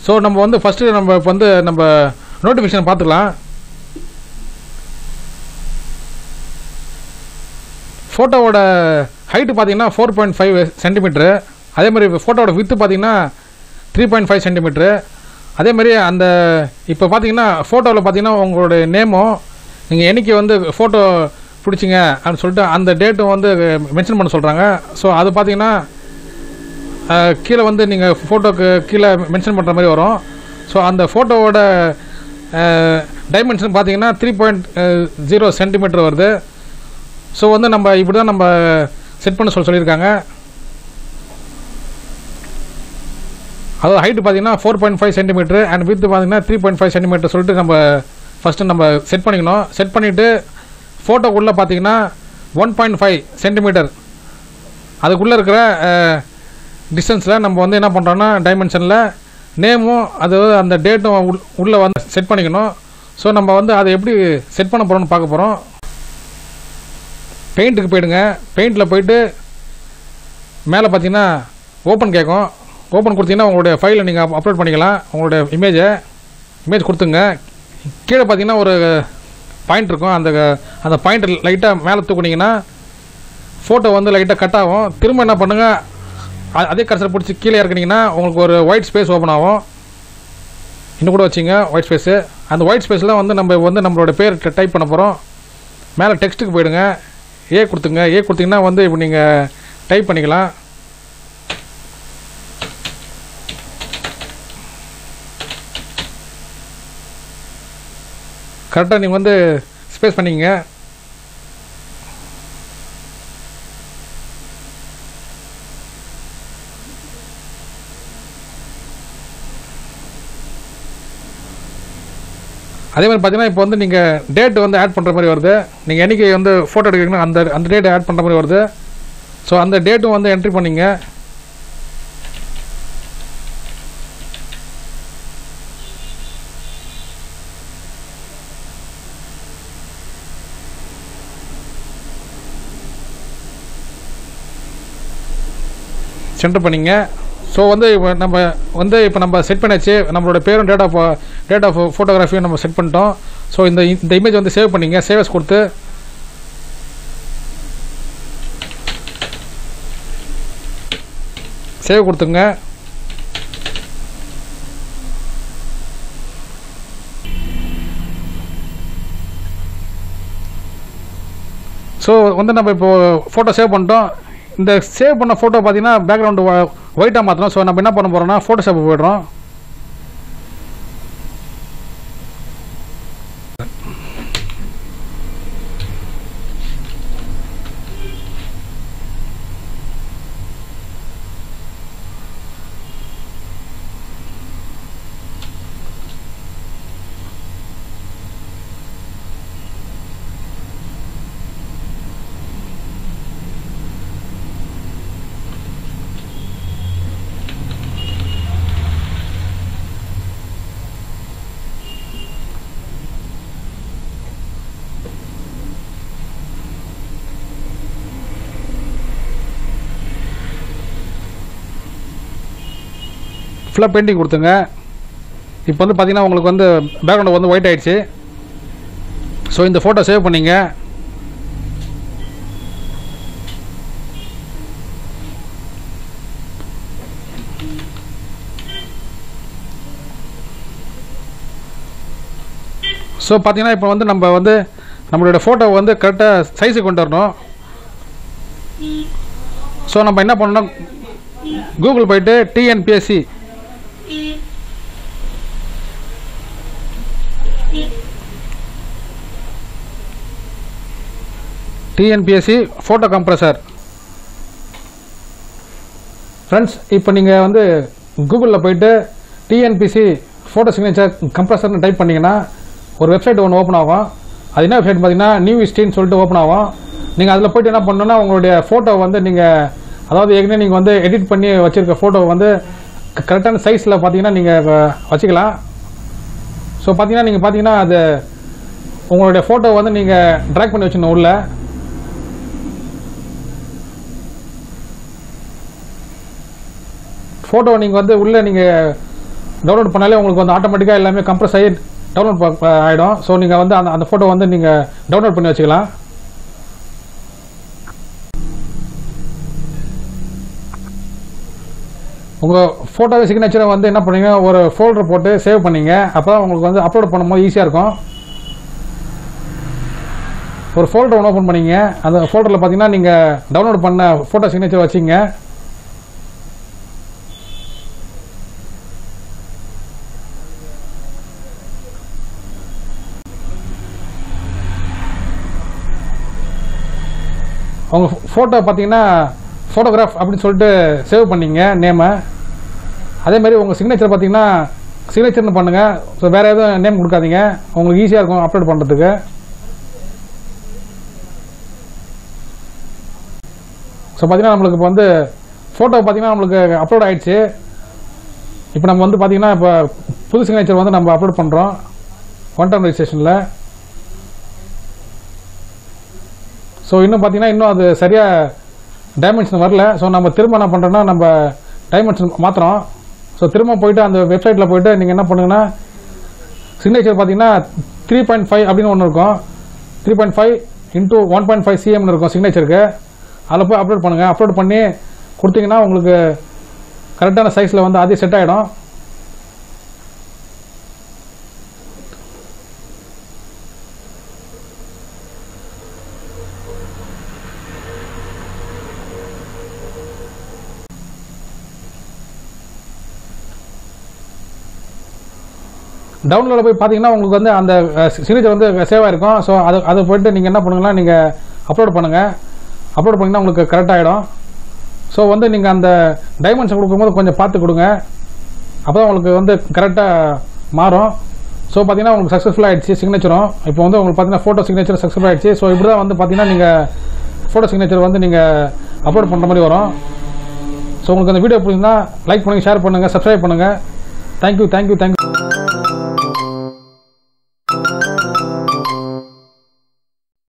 so நம்ம வந்து first நம்ம இப்போ வந்து நம்ம நோட்டிஃபிகேஷன் பார்த்துக்கலாம் ஃபோட்டோவோட ஹைட்டு பார்த்தீங்கன்னா ஃபோர் பாயிண்ட் ஃபைவ் சென்டிமீட்ரு அதே மாதிரி ஃபோட்டோவோட வித்து பார்த்தீங்கன்னா த்ரீ பாயிண்ட் ஃபைவ் சென்டிமீட்ரு அதே மாதிரி அந்த இப்போ பார்த்தீங்கன்னா ஃபோட்டோவில் பார்த்தீங்கன்னா உங்களுடைய நேமும் நீங்கள் என்னைக்கு வந்து ஃபோட்டோ பிடிச்சிங்க அப்படின்னு சொல்லிட்டு அந்த டேட்டும் வந்து மென்ஷன் பண்ண சொல்கிறாங்க ஸோ அது பார்த்தீங்கன்னா அஹ், கீழே வந்து நீங்கள் ஃபோட்டோக்கு கீழே மென்ஷன் பண்ணுற மாதிரி வரும் ஸோ அந்த ஃபோட்டோவோட டைமென்ஷன் பார்த்தீங்கன்னா த்ரீ பாயிண்ட் ஜீரோ சென்டிமீட்டர் வருது ஸோ வந்து நம்ம இப்படி தான் நம்ம செட் பண்ண சொல்ல சொல்லியிருக்காங்க அதாவது ஹைட்டு பார்த்தீங்கன்னா four point five centimetre and width பார்த்தீங்கன்னா த்ரீ பாயிண்ட் ஃபைவ் சென்டிமீட்டர் சொல்லிட்டு நம்ம ஃபஸ்ட்டு நம்ம செட் பண்ணிக்கணும் செட் பண்ணிவிட்டு ஃபோட்டோக்குள்ளே பார்த்தீங்கன்னா ஒன் பாயிண்ட் ஃபைவ் சென்டிமீட்டர் அதுக்குள்ளே இருக்கிற டிஸ்டன்ஸில் நம்ம வந்து என்ன பண்ணுறோன்னா டைமென்ஷனில் நேமும் அது அந்த டேட்டும் உள் உள்ளே வந்து செட் பண்ணிக்கணும் ஸோ நம்ம வந்து அதை எப்படி செட் பண்ண போகிறோம்னு பார்க்க போகிறோம் பெயிண்ட்டுக்கு போயிடுங்க பெயிண்டில் போயிட்டு மேலே பார்த்தீங்கன்னா ஓப்பன் கேட்கும் ஓப்பன் கொடுத்தீங்கன்னா உங்களுடைய ஃபைலை நீங்கள் அப்லோட் பண்ணிக்கலாம் உங்களுடைய இமேஜை இமேஜ் கொடுத்துங்க கீழே பார்த்தீங்கன்னா ஒரு பாயிண்ட் இருக்கும் அந்த அந்த பாயிண்ட் லைட்டாக மேலே தூக்குனீங்கன்னா ஃபோட்டோ வந்து லைட்டாக கட் ஆகும் திரும்ப என்ன பண்ணுங்கள் அ- அதே கர்சர் பிடிச்சி கீழே இறக்குனீங்கன்னா உங்களுக்கு ஒரு ஒயிட் ஸ்பேஸ் ஓப்பன் ஆகும் இன்னும் கூட வச்சிங்க ஒயிட் ஸ்பேஸு அந்த ஒயிட் ஸ்பேஸில் வந்து நம்ம வந்து நம்மளோட பேர் டைப் பண்ண போகிறோம் மேலே டெக்ஸ்ட்டுக்கு போயிடுங்க ஏ கொடுத்துங்க ஏ கொடுத்தீங்கன்னா வந்து இப்போ நீங்கள் டைப் பண்ணிக்கலாம் கரெக்டாக நீங்கள் வந்து ஸ்பேஸ் பண்ணிக்கங்க அதே மாதிரி பார்த்தீங்கன்னா இப்போ வந்து நீங்கள் டேட் வந்து ஆட் பண்ணுற மாதிரி வருது நீங்கள் என்னைக்கு வந்து ஃபோட்டோ எடுக்கிறீங்கன்னா அந்த அந்த டேட் ஆட் பண்ணுற மாதிரி வருது ஸோ அந்த டேட்டும் வந்து என்ட்ரி பண்ணிங்க சென்டர் பண்ணிங்க ஸோ வந்து இப்போ நம்ம வந்து இப்போ நம்ம செட் பண்ணியாச்சு நம்மளோட பேரும் டேட் ஆஃப் டேட் ஆஃப் ஃபோட்டோகிராஃபியும் நம்ம செட் பண்ணிட்டோம் ஸோ இந்த இந்த இமேஜ் வந்து சேவ் பண்ணிங்க சேவஸ் கொடுத்து சேவ் கொடுத்துங்க ஸோ வந்து நம்ம இப்போ ஃபோட்டோ சேவ் பண்ணிட்டோம் இந்த சேவ் பண்ண ஃபோட்டோ பார்த்தீங்கன்னா பேக்ரவுண்டு ஒயிட்டாக மாற்றணும் ஸோ நம்ம என்ன பண்ண போகிறோம்னா ஃபோட்டோ ஷாப் போய்டுறோம் ஃபுல்லாக பெயிண்டிங் கொடுத்துங்க இப்போ வந்து பார்த்தீங்கன்னா உங்களுக்கு வந்து பேக்ரவுண்டு வந்து ஒயிட் ஆயிடுச்சு ஸோ இந்த ஃபோட்டோ சேவ் பண்ணிங்க ஸோ பார்த்தீங்கன்னா இப்போ வந்து நம்ம வந்து நம்மளோட ஃபோட்டோ வந்து கரெக்டாக சைஸுக்கு கொண்டு வரணும் ஸோ நம்ம என்ன பண்ணணும் கூகுள் போயிட்டு TNPSC TNPSC photo compressor friends இப்போ நீங்கள் வந்து கூகுளில் போயிட்டு டிஎன்பிசி ஃபோட்டோ சிக்னேச்சர் கம்ப்ரஸர்னு டைப் பண்ணிங்கன்னா ஒரு வெப்சைட் ஒன்று ஓப்பன் ஆகும் அது என்ன வெப்சைட் பார்த்தீங்கன்னா நியூ ஹிஸ்ட்ரின்னு சொல்லிட்டு ஓப்பன் ஆகும் நீங்கள் அதில் போயிட்டு என்ன பண்ணணும்னா உங்களுடைய ஃபோட்டோ வந்து நீங்கள் அதாவது ஏற்கனவே நீங்கள் வந்து எடிட் பண்ணி வச்சுருக்க ஃபோட்டோ வந்து கரெக்டான சைஸில் பார்த்தீங்கன்னா நீங்கள் வச்சுக்கலாம் ஸோ பார்த்தீங்கன்னா நீங்கள் பார்த்தீங்கன்னா அது உங்களுடைய ஃபோட்டோ வந்து நீங்கள் ட்ராக் பண்ணி வச்சுக்கணும் உள்ள ஃபோட்டோ நீங்கள் வந்து உள்ளே நீங்கள் டவுன்லோட் பண்ணாலே உங்களுக்கு வந்து ஆட்டோமேட்டிக்காக எல்லாமே கம்ப்ரஸ் ஆகி டவுன்லோட் ஆகிடும் ஸோ நீங்கள் வந்து அந்த அந்த ஃபோட்டோ வந்து நீங்கள் டவுன்லோட் பண்ணி வச்சுக்கலாம் உங்கள் ஃபோட்டோ சிக்னேச்சரை வந்து என்ன பண்ணீங்க ஒரு ஃபோல்டர் போட்டு சேவ் பண்ணீங்க அப்போ தான் உங்களுக்கு வந்து அப்லோட் பண்ணும்போது ஈஸியாக இருக்கும் ஒரு ஃபோல்டர் ஒன்று ஓப்பன் பண்ணீங்க அந்த ஃபோல்டரில் பார்த்தீங்கன்னா நீங்கள் டவுன்லோட் பண்ண ஃபோட்டோ சிக்னேச்சர் வச்சிங்க உங்க ஃபோட்டோ பார்த்தீங்கன்னா ஃபோட்டோகிராஃப் அப்படின்னு சொல்லிட்டு சேவ் பண்ணீங்க நேமை அதே மாதிரி உங்கள் சிக்னேச்சர் பார்த்தீங்கன்னா சிக்னேச்சர்னு பண்ணுங்கள் ஸோ வேறு எதுவும் நேம் கொடுக்காதீங்க உங்களுக்கு ஈஸியாக இருக்கும் அப்லோட் பண்ணுறதுக்கு ஸோ பார்த்தீங்கன்னா நம்மளுக்கு இப்போ வந்து ஃபோட்டோ பார்த்தீங்கன்னா நம்மளுக்கு அப்லோட் ஆயிடுச்சு இப்போ நம்ம வந்து பார்த்தீங்கன்னா இப்போ புது சிக்னேச்சர் வந்து நம்ம அப்லோட் பண்ணுறோம் ஒன் டைம் ரெஜிஸ்ட்ரேஷனில் ஸோ இன்னும் பார்த்தீங்கன்னா இன்னும் அது சரியாக டைமென்ஷன் வரல ஸோ நம்ம திரும்ப என்ன பண்ணுறோன்னா நம்ம டைமென்ஷன் மாற்றுறோம் ஸோ திரும்ப போயிட்டு அந்த வெப்சைட்டில் போயிட்டு நீங்கள் என்ன பண்ணுங்கன்னா சிக்னேச்சர் பார்த்தீங்கன்னா த்ரீ பாயிண்ட் ஃபைவ் அப்படின்னு ஒன்று இருக்கும் three point five into one point five சிஎம்னு இருக்கும் சிக்னேச்சருக்கு அதில் போய் அப்லோட் பண்ணுங்கள் அப்லோட் பண்ணி கொடுத்தீங்கன்னா உங்களுக்கு கரெக்டான சைஸில் வந்து அதே செட் ஆகிடும் டவுன்லோட போய் பார்த்தீங்கன்னா உங்களுக்கு வந்து அந்த சிக்னேச்சர் வந்து சேவ் ஆயிருக்கும் ஸோ அது அதை போயிட்டு நீங்கள் என்ன பண்ணுங்கன்னா நீங்கள் அப்லோட் பண்ணுங்கள் அப்லோட் பண்ணிங்கன்னா உங்களுக்கு கரெக்ட் ஆகிடும் ஸோ வந்து நீங்கள் அந்த டைமென்ஷன் கொடுக்கும்போது கொஞ்சம் பார்த்து கொடுங்க அப்போ தான் உங்களுக்கு வந்து கரெக்டாக மாறும் ஸோ பார்த்தீங்கன்னா உங்களுக்கு சக்ஸஸ்ஃபுல் ஆயிடுச்சு சிக்னேச்சரும் இப்போ வந்து உங்களுக்கு பார்த்தீங்கன்னா ஃபோட்டோ சிக்னேச்சர் சக்ஸஸ்ஃபுல் ஆயிடுச்சு ஸோ இப்படி தான் வந்து பார்த்தீங்கன்னா நீங்கள் ஃபோட்டோ சிக்னேச்சர் வந்து நீங்கள் அப்லோட் பண்ணுற மாதிரி வரும் ஸோ உங்களுக்கு அந்த வீடியோ பிடிச்சிருந்தா லைக் பண்ணுங்கள் ஷேர் பண்ணுங்கள் சப்ஸ்கிரைப் பண்ணுங்கள் தேங்க்யூ தேங்க்யூ தேங்க்யூ